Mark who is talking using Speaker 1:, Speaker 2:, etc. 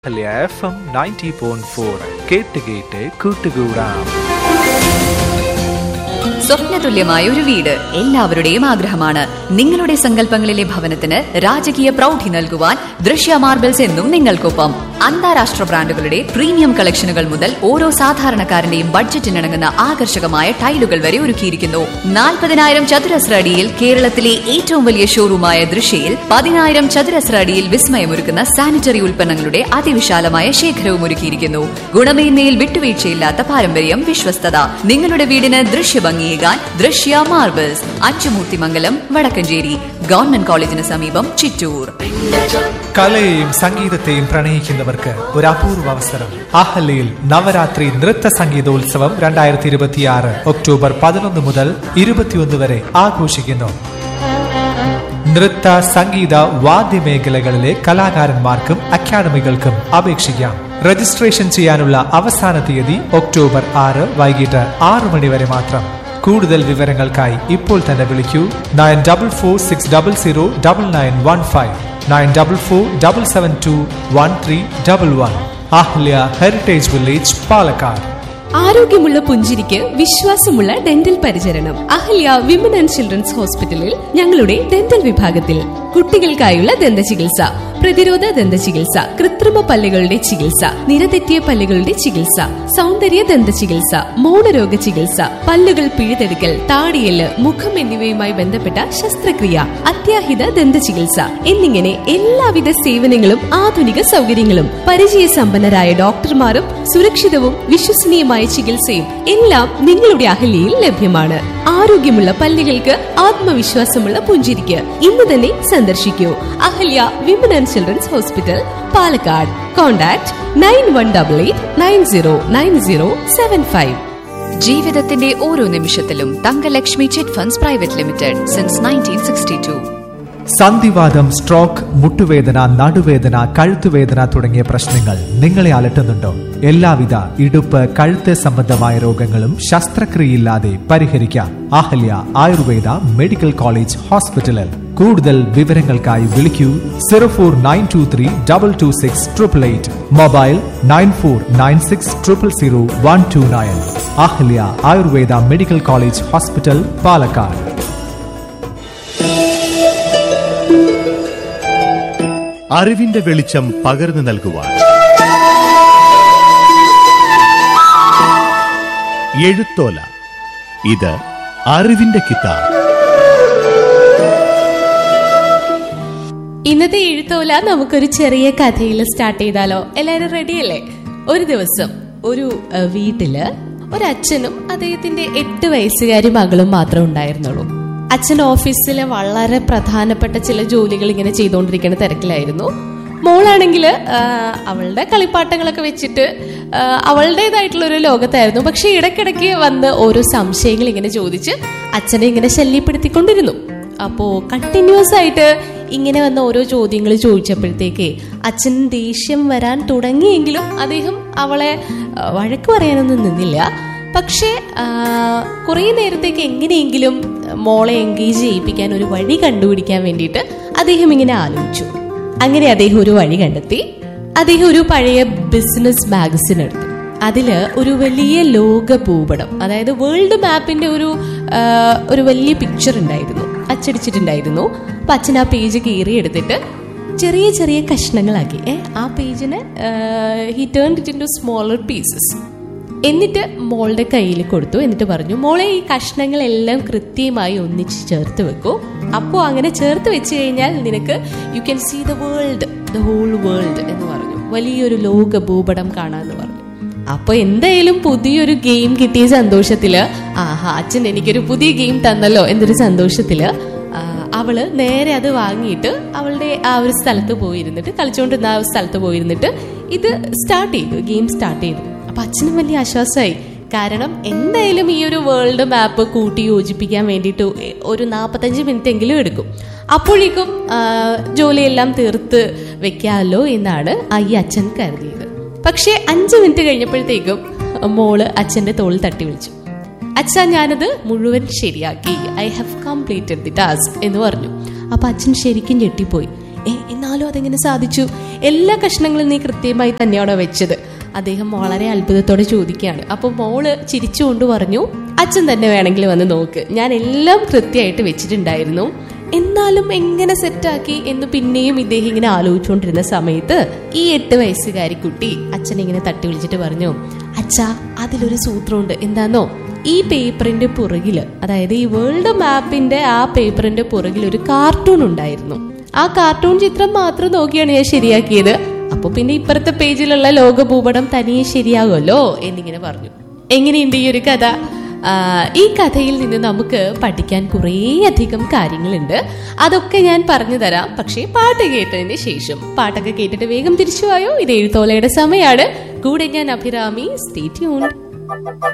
Speaker 1: അല്ലെ F M ninety point four കേട്ട് കേട്ട് കൂട്ടുകൂടാം
Speaker 2: സ്വപ്നതുല്യമായ ഒരു വീട് എല്ലാവരുടെയും ആഗ്രഹമാണ് നിങ്ങളുടെ സങ്കല്പങ്ങളിലെ ഭവനത്തിന് രാജകീയ പ്രൗഢി നൽകുവാൻ ദൃശ്യ മാർബിൾസ് എന്നും നിങ്ങൾക്കൊപ്പം അന്താരാഷ്ട്ര ബ്രാൻഡുകളുടെ പ്രീമിയം കളക്ഷനുകൾ മുതൽ ഓരോ സാധാരണക്കാരന്റെയും ബഡ്ജറ്റിനിണങ്ങുന്ന ആകർഷകമായ ടൈലുകൾ വരെ ഒരുക്കിയിരിക്കുന്നു നാൽപ്പതിനായിരം ചതുരശ്ര അടിയിൽ കേരളത്തിലെ ഏറ്റവും വലിയ ഷോറൂമായ ദൃശ്യയിൽ പതിനായിരം ചതുരശ്ര അടിയിൽ വിസ്മയമൊരുക്കുന്ന സാനിറ്ററി ഉൽപ്പന്നങ്ങളുടെ അതിവിശാലമായ ശേഖരവും ഒരുക്കിയിരിക്കുന്നു ഗുണമേന്മയിൽ വിട്ടുവീഴ്ചയില്ലാത്ത പാരമ്പര്യം വിശ്വസ്തത നിങ്ങളുടെ വീടിന് ദൃശ്യഭംഗിയേകാൻ ദൃശ്യ മാർബിൾസ് അച്ചുമൂർത്തിമംഗലം വടക്കഞ്ചേരി ഗവൺമെന്റ് കോളേജിന് സമീപം ചിറ്റൂർ
Speaker 1: കലയെയും സംഗീതത്തെയും പ്രണയിക്കുന്നവർക്ക് ഒരു അപൂർവ അവസരം അഹല്യയിൽ നവരാത്രി നൃത്ത സംഗീതോത്സവം രണ്ടായിരത്തി ഇരുപത്തിയാറ് ഒക്ടോബർ പതിനൊന്ന് മുതൽ ഇരുപത്തിയൊന്ന് വരെ ആഘോഷിക്കുന്നു നൃത്ത സംഗീത വാദ്യമേഖലകളിലെ കലാകാരന്മാർക്കും അക്കാദമികൾക്കും അപേക്ഷിക്കാം രജിസ്ട്രേഷൻ ചെയ്യാനുള്ള അവസാന തീയതി ഒക്ടോബർ ആറ് വൈകിട്ട് ആറു മണി വരെ മാത്രം കൂടുതൽ വിവരങ്ങൾക്കായി ഇപ്പോൾ തന്നെ വിളിക്കൂ nine double four six double zero double nine one five nine double four double seven two one three double one Ahalya heritage village Palakkad
Speaker 3: ആരോഗ്യമുള്ള പുഞ്ചിരിക്ക് വിശ്വാസമുള്ള ഡെന്റൽ പരിചരണം അഹല്യ വിമൻ ആൻഡ് ചിൽഡ്രൻസ് ഹോസ്പിറ്റലിൽ ഞങ്ങളുടെ ഡെന്റൽ വിഭാഗത്തിൽ കുട്ടികൾക്കായുള്ള ദന്ത ചികിത്സ പ്രതിരോധ ദന്ത ചികിത്സ കൃത്രിമ പല്ലുകളുടെ ചികിത്സ നിരതെറ്റിയ പല്ലുകളുടെ ചികിത്സ സൗന്ദര്യ ദന്ത ചികിത്സ മൗനരോഗ ചികിത്സ പല്ലുകൾ പിഴുതെടുക്കൽ താടിയല് മുഖം എന്നിവയുമായി ബന്ധപ്പെട്ട ശസ്ത്രക്രിയ അത്യാഹിത ദന്ത ചികിത്സ എന്നിങ്ങനെ എല്ലാവിധ സേവനങ്ങളും ആധുനിക സൗകര്യങ്ങളും പരിചയസമ്പന്നരായ ഡോക്ടർമാരും സുരക്ഷിതവും വിശ്വസനീയമായ ചികിത്സയും എല്ലാം നിങ്ങളുടെ അഹല്യയിൽ ലഭ്യമാണ് ആരോഗ്യമുള്ള പല്ലുകൾക്ക് ആത്മവിശ്വാസമുള്ള പുഞ്ചിരിക്ക് ഇന്ന് തന്നെ സന്ദർശിക്കൂ Ahalya women and children's hospital Palakkad contact nine one double eight nine zero nine zero seven five
Speaker 2: ജീവിതത്തിന്റെ ഓരോ നിമിഷത്തിലും Thankalakshmi chit funds private limited since nineteen sixty two
Speaker 1: സന്ധിവാദം സ്ട്രോക്ക് മുട്ടുവേദന നടുവേദന കഴുത്തുവേദന തുടങ്ങിയ പ്രശ്നങ്ങൾ നിങ്ങളെ അലട്ടുന്നുണ്ടോ എല്ലാവിധ ഇടുപ്പ് കഴുത്ത് സംബന്ധമായ രോഗങ്ങളും ശസ്ത്രക്രിയയില്ലാതെ പരിഹരിക്കാം അഹല്യ ആയുർവേദ മെഡിക്കൽ കോളേജ് ഹോസ്പിറ്റലിൽ കൂടുതൽ വിവരങ്ങൾക്കായി വിളിക്കൂ zero four nine two three double two six triple eight mobile nine four nine six triple zero one two nine Ahalya Ayurveda medical college hospital Palakkad
Speaker 4: അറിവിന്റെ വെളിച്ചം പകർന്നു നൽകുവാൻ എഴുത്തോല ഇത് അറിവിന്റെ കിതാബ്
Speaker 3: ഇന്നത്തെ എഴുത്തോല നമുക്കൊരു ചെറിയ കഥയിൽ സ്റ്റാർട്ട് ചെയ്താലോ എല്ലാരും റെഡിയല്ലേ ഒരു ദിവസം ഒരു അഹ്, വീട്ടില് ഒരു അച്ഛനും അദ്ദേഹത്തിന്റെ എട്ട് വയസ്സുകാരി മകളും മാത്രമേ ഉണ്ടായിരുന്നുള്ളൂ അച്ഛൻ ഓഫീസിലെ വളരെ പ്രധാനപ്പെട്ട ചില ജോലികൾ ഇങ്ങനെ ചെയ്തുകൊണ്ടിരിക്കുന്ന തിരക്കിലായിരുന്നു മോളാണെങ്കിൽ അവളുടെ കളിപ്പാട്ടങ്ങളൊക്കെ വെച്ചിട്ട് ആ, അവളുടേതായിട്ടുള്ള ഒരു ലോകത്തായിരുന്നു പക്ഷെ ഇടയ്ക്കിടയ്ക്ക് വന്ന് ഓരോ സംശയങ്ങൾ ഇങ്ങനെ ചോദിച്ച് അച്ഛനെ ഇങ്ങനെ ശല്യപ്പെടുത്തിക്കൊണ്ടിരുന്നു അപ്പോ കണ്ടിന്യൂസ് ആയിട്ട് ഇങ്ങനെ വന്ന ഓരോ ചോദ്യങ്ങൾ ചോദിച്ചപ്പോഴത്തേക്ക് അച്ഛൻ ദേഷ്യം വരാൻ തുടങ്ങിയെങ്കിലും അദ്ദേഹം അവളെ ആ, വഴക്ക് പറയാനൊന്നും നിന്നില്ല പക്ഷേ കുറേ നേരത്തേക്ക് എങ്ങനെയെങ്കിലും മോളെ എൻഗേജ് ചെയ്യിപ്പിക്കാൻ ഒരു വഴി കണ്ടുപിടിക്കാൻ വേണ്ടിയിട്ട് അദ്ദേഹം ഇങ്ങനെ ആലോചിച്ചു അങ്ങനെ അദ്ദേഹം ഒരു വഴി കണ്ടെത്തി അദ്ദേഹം ഒരു പഴയ ബിസിനസ് മാഗസിൻ എടുത്തു അതില് ഒരു വലിയ ലോക ഭൂപടം അതായത് വേൾഡ് മാപ്പിന്റെ ഒരു ആ, ഒരു വലിയ പിക്ചർ ഉണ്ടായിരുന്നു അച്ചടിച്ചിട്ടുണ്ടായിരുന്നു അപ്പൊ അച്ഛൻ ആ പേജ് കീറി എടുത്തിട്ട് ചെറിയ ചെറിയ കഷ്ണങ്ങളാക്കി ഏ ആ പേജിന് he turn it into smaller pieces എന്നിട്ട് മോളുടെ കയ്യിൽ കൊടുത്തു എന്നിട്ട് പറഞ്ഞു മോളെ ഈ കഷ്ണങ്ങളെല്ലാം കൃത്യമായി ഒന്നിച്ച് ചേർത്ത് വെക്കൂ അപ്പോൾ അങ്ങനെ ചേർത്ത് വെച്ച് കഴിഞ്ഞാൽ നിനക്ക് you can see the world the whole world എന്ന് പറഞ്ഞു വലിയൊരു ലോക ഭൂപടം കാണാന്ന് പറഞ്ഞു അപ്പൊ എന്തായാലും പുതിയൊരു ഗെയിം കിട്ടിയ സന്തോഷത്തില് ആഹാ അച്ഛൻ എനിക്കൊരു പുതിയ ഗെയിം തന്നല്ലോ എന്നൊരു സന്തോഷത്തില് ആ, അവള് നേരെ അത് വാങ്ങിയിട്ട് അവളുടെ ആ ഒരു സ്ഥലത്ത് പോയിരുന്നിട്ട് കളിച്ചുകൊണ്ടിരുന്ന ആ ഒരു സ്ഥലത്ത് പോയിരുന്നിട്ട് ഇത് സ്റ്റാർട്ട് ചെയ്തു ഗെയിം സ്റ്റാർട്ട് ചെയ്തു അപ്പൊ അച്ഛനും വലിയ ആശ്വാസമായി കാരണം എന്തായാലും ഈ ഒരു വേൾഡ് മാപ്പ് കൂട്ടി യോജിപ്പിക്കാൻ വേണ്ടിയിട്ട് ഒരു നാൽപ്പത്തഞ്ച് മിനിറ്റ് എങ്കിലും എടുക്കും അപ്പോഴേക്കും ആ, ജോലിയെല്ലാം തീർത്ത് വെക്കാമല്ലോ എന്നാണ് ആ ഈ അച്ഛൻ കരുതിയത് പക്ഷേ അഞ്ച് മിനിറ്റ് കഴിഞ്ഞപ്പോഴത്തേക്കും മോള് അച്ഛന്റെ തോളിൽ തട്ടി വിളിച്ചു അച്ഛാ ഞാനത് മുഴുവൻ ശരിയാക്കി I have completed the task എന്ന് പറഞ്ഞു അപ്പൊ അച്ഛൻ ശരിക്കും ഞെട്ടിപ്പോയി ഏ എന്നാലും അതെങ്ങനെ സാധിച്ചു എല്ലാ കഷ്ണങ്ങളും നീ കൃത്യമായി തന്നെയാണോ വെച്ചത് അദ്ദേഹം വളരെ അത്ഭുതത്തോടെ ചോദിക്കുകയാണ് അപ്പൊ മോള് ചിരിച്ചുകൊണ്ട് പറഞ്ഞു അച്ഛൻ തന്നെ വേണമെങ്കിൽ വന്ന് നോക്ക് ഞാൻ എല്ലാം കൃത്യമായിട്ട് വെച്ചിട്ടുണ്ടായിരുന്നു എന്നാലും എങ്ങനെ സെറ്റാക്കി എന്ന് പിന്നെയും ഇദ്ദേഹം ഇങ്ങനെ ആലോചിച്ചുകൊണ്ടിരുന്ന സമയത്ത് ഈ എട്ട് വയസ്സുകാരി കുട്ടി അച്ഛനെ ഇങ്ങനെ തട്ടി വിളിച്ചിട്ട് പറഞ്ഞു അച്ഛാ അതിലൊരു സൂത്രമുണ്ട് എന്താന്നോ ഈ പേപ്പറിന്റെ പുറകില് അതായത് ഈ വേൾഡ് മാപ്പിന്റെ ആ പേപ്പറിന്റെ പുറകിൽ ഒരു കാർട്ടൂൺ ഉണ്ടായിരുന്നു ആ കാർട്ടൂൺ ചിത്രം മാത്രം നോക്കിയാണ് ഞാൻ ശരിയാക്കിയത് അപ്പൊ പിന്നെ ഇപ്പുറത്തെ പേജിലുള്ള ലോക ഭൂപടം തനിയെ ശരിയാകുമല്ലോ എന്നിങ്ങനെ പറഞ്ഞു എങ്ങനെയുണ്ട് ഈ ഒരു കഥ ആ, ഈ കഥയിൽ നിന്ന് നമുക്ക് പഠിക്കാൻ കുറേ അധികം കാര്യങ്ങളുണ്ട് അതൊക്കെ ഞാൻ പറഞ്ഞു തരാം പക്ഷേ പാട്ട് കേട്ടതിന് ശേഷം പാട്ടൊക്കെ കേട്ടിട്ട് വേഗം തിരിച്ചു പോയോ ഇത് എഴുത്തോലയുടെ സമയമാണ് കൂടെ ഞാൻ അഭിരാമി സ്റ്റേ ട്യൂൺ